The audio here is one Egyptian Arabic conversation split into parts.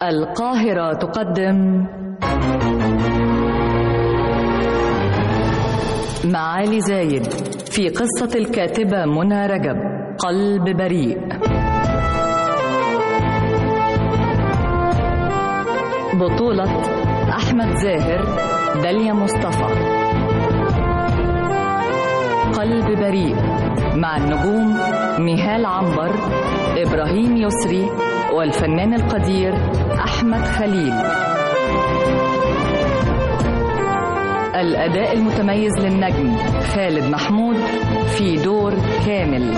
القاهرة تقدم معالي زايد في قصة الكاتبة منى رجب قلب بريء بطولة أحمد زاهر داليا مصطفى قلب بريء مع النجوم نهال عنبر إبراهيم يسري والفنان القدير أحمد خليل الأداء المتميز للنجم خالد محمود في دور كامل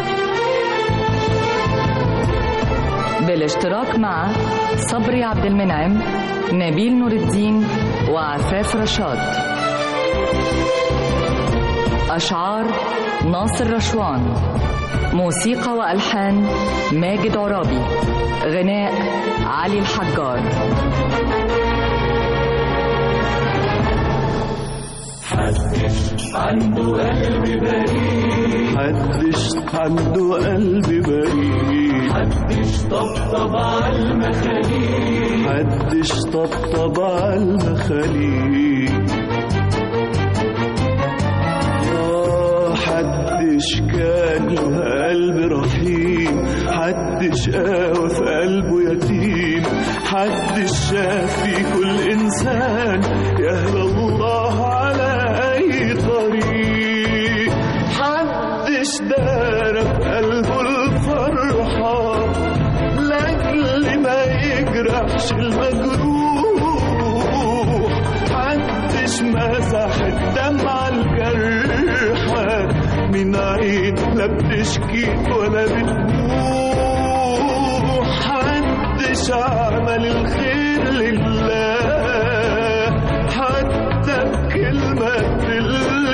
بالاشتراك مع صبري عبد المنعم نبيل نور الدين وعفاف رشاد أشعار ناصر رشوان موسيقى وألحان ماجد عرابي غناء علي الحجار حدش عنده قلب بريء حدش عنده قلب بريء حدش طبطب على المخاليق حدش طبطب على المخاليق آه حدش كان له قلب رحيم حدش قاوى في قلبه يتيم حدش شاف في كل إنسان يهدى الله على أي طريق حدش دار في قلبه الفرحة لأجل ما يجرحش المجروح محدش مسح الدمعة الجرحى من عين لا بتشكي ولا بتبوح محدش عمل الخير لله حتى بكلمة تدل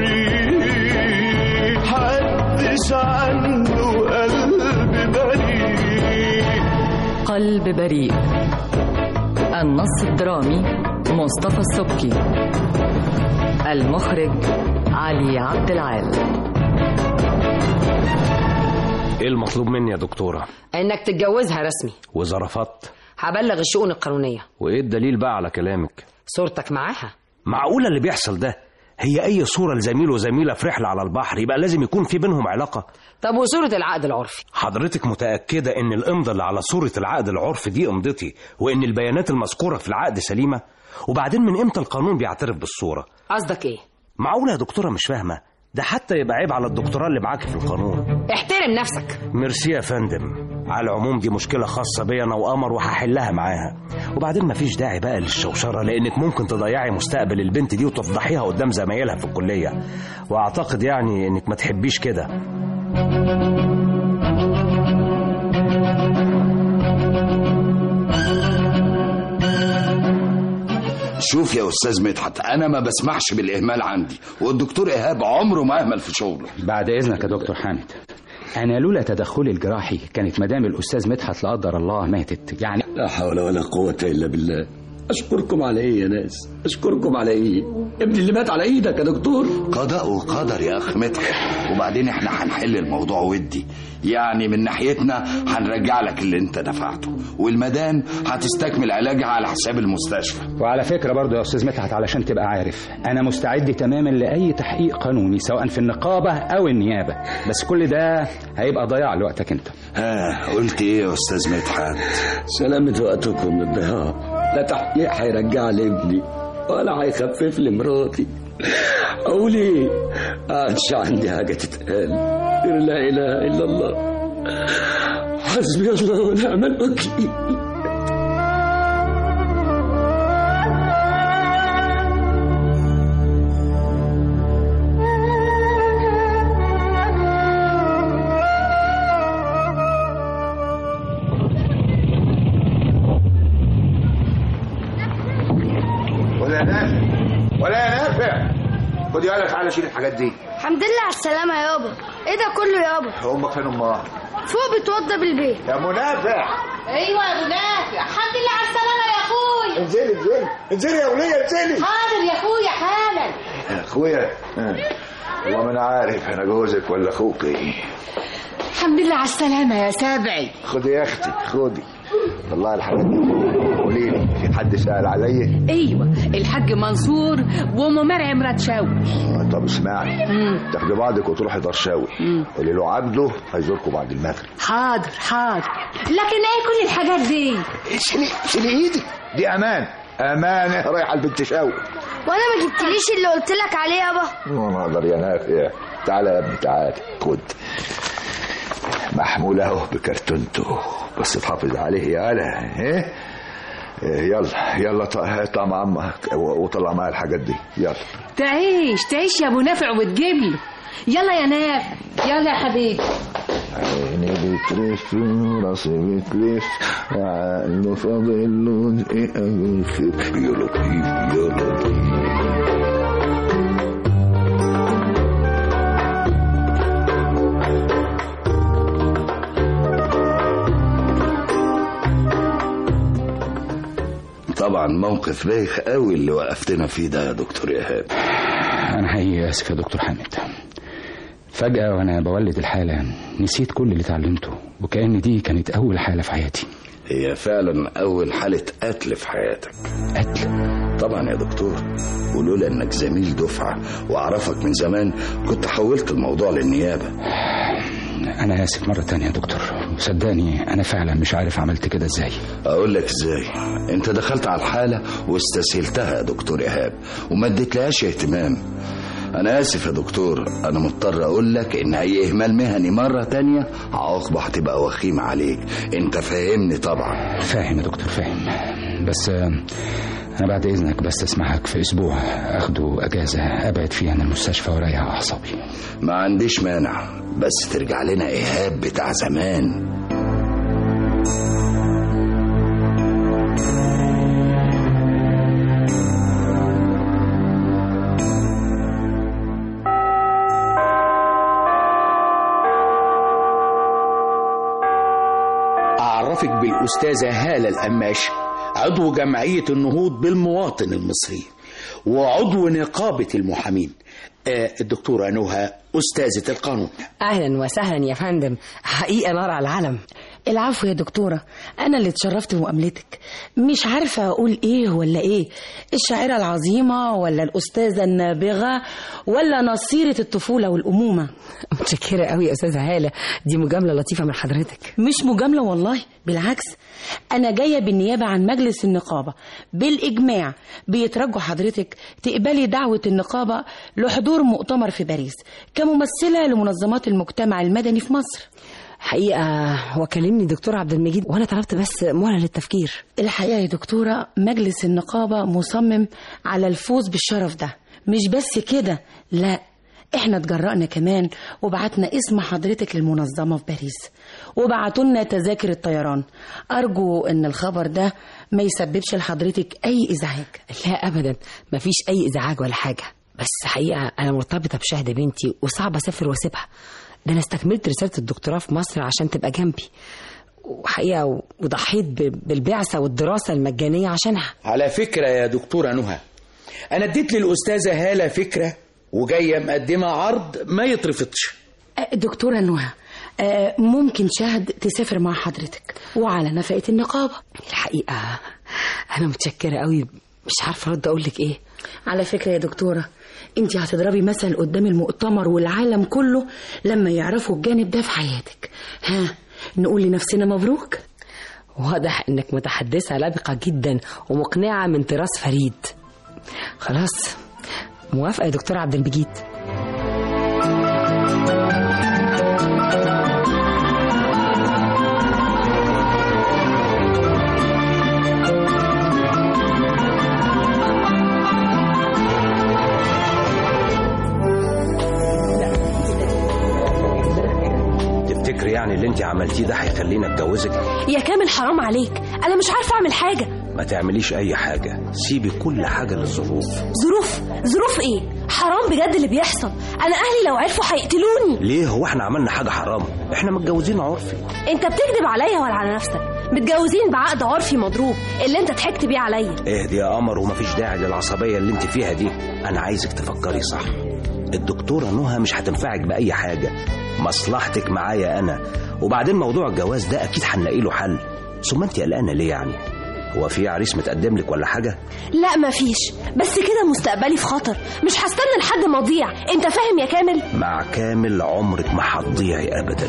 الريح محدش عنده قلب بريء قلب بريء النص الدرامي مصطفى السبكي المخرج علي عبد العال ايه المطلوب مني يا دكتورة انك تتجوزها رسمي واذا رفضت هبلغ الشؤون القانونيه وايه الدليل بقى على كلامك صورتك معاها معقولة اللي بيحصل ده هي اي صورة لزميل وزميلة في رحلة على البحر يبقى لازم يكون في بينهم علاقة طب وصوره العقد العرفي حضرتك متأكدة ان الامضة اللي على صورة العقد العرفي دي امضتي وان البيانات المذكورة في العقد سليمة وبعدين من امتى القانون بيعترف بالصورة قصدك ايه معقولة يا دكتورة مش فاهمة ده حتى يبقى عيب على الدكتوراه اللي معاكي في القانون احترم نفسك ميرسي يا فندم على العموم دي مشكلة خاصة بيا أنا وقمر وهحلها معاها وبعدين مفيش داعي بقى للشوشرة لأنك ممكن تضيعي مستقبل البنت دي وتفضحيها قدام زمايلها في الكلية وأعتقد يعني إنك ما تحبيش كده شوف يا استاذ مدحت انا ما بسمحش بالاهمال عندي والدكتور ايهاب عمره ما اهمل في شغله بعد اذنك يا دكتور حامد انا لولا تدخلي الجراحي كانت مدام الاستاذ مدحت لا قدر الله ماتت يعني لا حول ولا قوة إلا بالله أشكركم على إيه يا ناس أشكركم على إيه ابني اللي مات على إيدك يا دكتور قضاء وقدر يا اخ مدحت وبعدين احنا هنحل الموضوع ودي يعني من ناحيتنا هنرجع لك اللي انت دفعته والمدام هتستكمل علاجها على حساب المستشفى وعلى فكره برضو يا استاذ مدحت علشان تبقى عارف انا مستعد تماما لاي تحقيق قانوني سواء في النقابه او النيابه بس كل ده هيبقى ضياع لوقتك انت ها قلت ايه يا استاذ مدحت سلامة وقتكم من الضياع لا تحقيق هيرجع لي ابني ولا هيخفف لي مراتي أقول إيه؟ عادش عندي حاجة تتقال غير لا إله إلا الله حسبي الله ونعم الوكيل ولا يا نافع ولا يا نافع خد يلا تعالى شيل الحاجات دي الحمد لله على السلامة يابا ايه ده كله يابا امك فين امها فوق بتوضى بالبيت يا منافع ايوه يا ابو نافع الحمد لله على السلامه يا اخويا انزلي انزلي انزلي يا وليه انزلي حاضر يا اخويا حالا اخويا آه. والله ما انا عارف انا جوزك ولا اخوك ايه الحمد لله على السلامة يا سابعي خدي يا اختي خدي طلعي الحاجات دي قولي لي في حد سأل عليا ايوه الحاج منصور وام مرعي مرات شاوي طب اسمعي تاخدي بعضك وتروحي درشاوي قولي له عبده هيزوركم بعد المغرب حاضر حاضر لكن ايه كل الحاجات دي شيلي شيلي ايدي دي امان امانه رايحه لبنت شاوي وانا ما جبتليش اللي قلت لك عليه يابا وانا اقدر يا نافع تعالى يا ابني تعالى خد محمول اهو بكرتونته بس تحافظ عليه يا هلا ايه إيه، يلا يلا ط- اطلع مع عمك و- وطلع معايا الحاجات دي يلا تعيش تعيش يا ابو نافع وتجيب له يلا يا نافع يلا يا حبيبي عيني بتلف راسي بتلف وعقله فاضل له دقيقة بيخف يا لطيف يا لطيف طبعا موقف بايخ قوي اللي وقفتنا فيه ده يا دكتور ايهاب أنا حقيقي آسف يا دكتور حامد فجأة وأنا بولد الحالة نسيت كل اللي اتعلمته وكأن دي كانت أول حالة في حياتي هي فعلا اول حالة قتل في حياتك قتل طبعا يا دكتور ولولا انك زميل دفعة واعرفك من زمان كنت حولت الموضوع للنيابة أنا آسف مرة تانية يا دكتور صدقني أنا فعلا مش عارف عملت كده إزاي اقول لك ازاي انت دخلت على الحالة واستسهلتها يا دكتور ايهاب وما اديتلهاش اهتمام انا اسف يا دكتور انا مضطر اقول لك ان اي اهمال مهني مرة تانية عواقبه هتبقى وخيمة عليك انت فاهمني طبعا فاهم يا دكتور فاهم بس آه، أنا بعد إذنك بس أسمعك في أسبوع أخده أجازة أبعد فيه عن المستشفى وأريح أعصابي ما عنديش مانع بس ترجع لنا ايهاب بتاع زمان أعرفك بالأستاذة هالة القماش عضو جمعية النهوض بالمواطن المصري وعضو نقابة المحامين آه، الدكتورة نهى أستاذة القانون اهلا وسهلا يا فندم حقيقه نار على العلم العفو يا دكتورة أنا اللي اتشرفت بمقابلتك مش عارفة أقول إيه ولا إيه الشاعرة العظيمة ولا الأستاذة النابغة ولا نصيرة الطفولة والأمومة متشكره قوي يا استاذه هاله دي مجامله لطيفه من حضرتك مش مجاملة والله بالعكس أنا جاية بالنيابة عن مجلس النقابة بالإجماع بيترجوا حضرتك تقبلي دعوة النقابة لحضور مؤتمر في باريس كممثلة لمنظمات المجتمع المدني في مصر حقيقه هو كلمني دكتور عبد المجيد وانا طلبت بس مهله للتفكير الحقيقة يا دكتورة مجلس النقابة مصمم على الفوز بالشرف ده مش بس كده لا احنا اتجرأنا كمان وبعتنا اسم حضرتك للمنظمة في باريس وبعتوا لنا تذاكر الطيران أرجو إن الخبر ده ما يسببش لحضرتك أي إزعاج لا ابدا مفيش اي ازعاج ولا حاجه بس حقيقه انا مرتبطه بشهد بنتي وصعب اسافر واسيبها ده انا استكملت رساله الدكتوراه في مصر عشان تبقى جنبي وحقيقه وضحيت ب- بالبعثه والدراسه المجانيه عشانها على فكرة يا دكتورة نهى أنا اديت للأستاذة هالة فكرة وجاية مقدمة عرض ما يترفضش أه، دكتورة نهى أه، ممكن شهد تسافر مع حضرتك وعلى نفقة النقابة الحقيقه انا متشكره قوي مش عارفه ارد اقول لك ايه على فكرة يا دكتورة انت هتضربي مثل قدام المؤتمر والعالم كله لما يعرفوا الجانب ده في حياتك ها نقول لنفسنا مبروك واضح انك متحدثه لبقه جدا ومقنعه من طراز فريد خلاص موافقه يا دكتور عبد المجيد تفتكر يعني اللي انت عملتيه ده هيخليني اتجوزك يا كامل حرام عليك انا مش عارفه اعمل حاجه ما تعمليش اي حاجه سيبي كل حاجه للظروف ظروف ظروف ايه حرام بجد اللي بيحصل انا اهلي لو عرفوا هيقتلوني ليه هو احنا عملنا حاجه حرام احنا متجوزين عرفي انت بتكذب عليا ولا على نفسك متجوزين بعقد عرفي مضروب اللي انت ضحكت بيه عليا اهدي يا قمر ومفيش داعي للعصبيه اللي انت فيها دي انا عايزك تفكري صح الدكتوره نهى مش هتنفعك باي حاجه مصلحتك معايا انا وبعدين موضوع الجواز ده اكيد هنلاقي له حل ثم انت قلقانه ليه يعني هو في عريس متقدم لك ولا حاجه لا مفيش بس كده مستقبلي في خطر مش هستنى لحد ما اضيع انت فاهم يا كامل مع كامل عمرك ما هتضيعي ابدا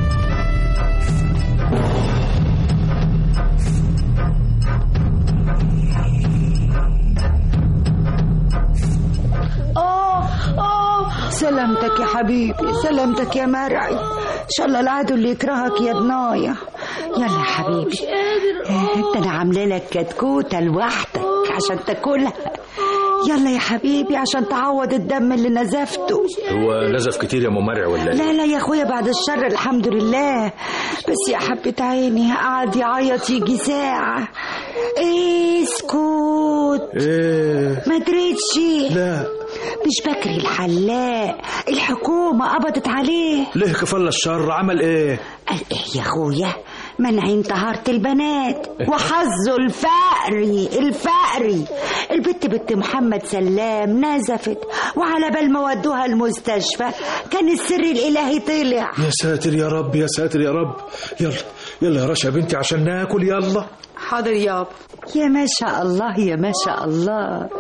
اه اه سلامتك يا حبيبي سلامتك يا مرعي ان شاء الله العدو اللي يكرهك يا ضنايا يلا يا حبيبي انت انا عامله لك كتكوته لوحدك عشان تاكلها يلا يا حبيبي عشان تعوض الدم اللي نزفته هو نزف كتير يا ام مرعي ولا لا ايه لا يا اخويا بعد الشر الحمد لله بس يا حبة عيني قعد يعيط يجي ساعة اسكت ايه ما دريتش لا مش بكري الحلاق الحكومة قبضت عليه ليه كفل الشر عمل ايه قال ايه يا اخويا منعين طهارة البنات وحظه الفقري الفقري البت بنت محمد سلام نزفت وعلى بال ما ودوها المستشفى كان السر الالهي طلع يا ساتر يا رب يا ساتر يا رب يلا يلا يا رشا يا بنتي عشان ناكل يلا حاضر يابا يا ما شاء الله يا ما شاء الله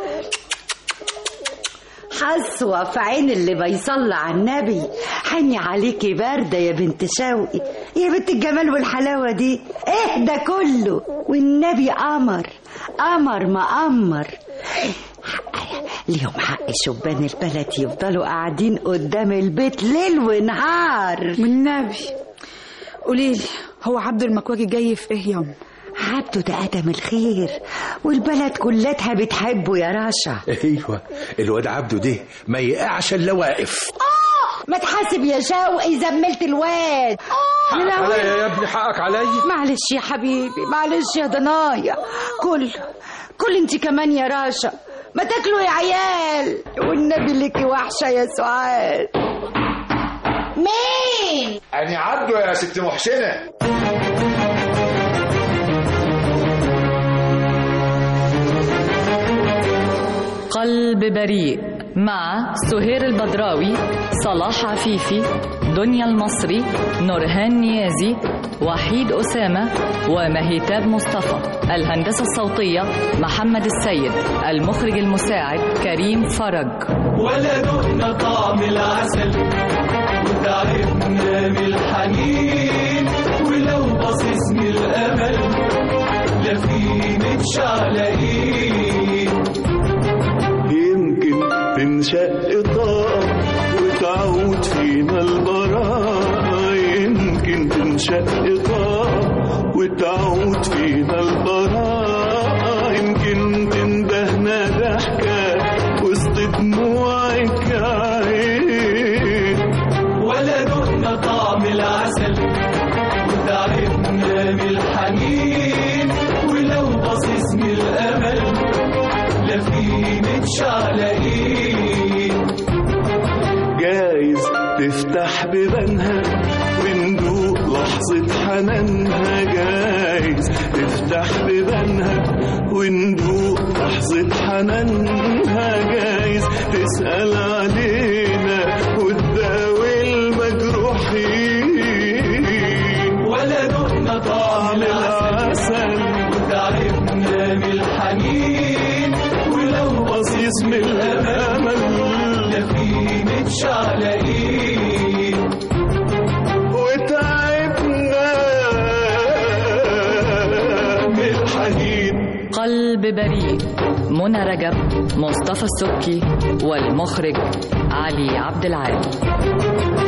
حسوة في عين اللي بيصلى على النبي حني عليكي باردة يا بنت شوقي يا بنت الجمال والحلاوة دي ايه ده كله والنبي قمر قمر ما قمر اليوم حق شبان البلد يفضلوا قاعدين قدام البيت ليل ونهار والنبي قوليلي هو عبد المكواجي جاي في ايه يوم عبده ده ادم الخير والبلد كلتها بتحبه يا رشا ايوه الواد عبده ده ما يقعش الا واقف ما تحاسب يا شوقي زملت الواد حقك عليا يا ابني حقك عليا معلش يا حبيبي معلش يا ضنايا كل كل انت كمان يا راشا ما تاكلوا يا عيال والنبي لك وحشه يا سعاد مين أني عبده يا ست محسنة قلب بريء مع سهير البدراوي صلاح عفيفي دنيا المصري نورهان نيازي وحيد أسامة ومهيتاب مصطفى الهندسة الصوتية محمد السيد المخرج المساعد كريم فرج ولا دقنا طعم العسل وتعبنا من الحنين ولو باصص من الامل لا في متشعلقين يمكن تنشق طاقة وتعود فينا البراءة يمكن تنشق طاقة وتعود فينا البراءة يمكن تندهنا ضحكة وسط دموعك يا عين ولا دقنا طعم العسل وتعبنا من الحنين ولو باصص من الامل لا في متشعلقين جايز تفتح بيبانها وندوق لحظة حنانها جايز تفتح بيبانها وندوق لحظة حنانها جايز تسأل علينا وتداوي المجروحين ولا دقنا طعم العسل وتعبنا من الحنين ولو بصيص من الأمل لا في متشعلقين وتعبنا من الحنين قلب بريء منى رجب مصطفى السبكي والمخرج علي عبد العال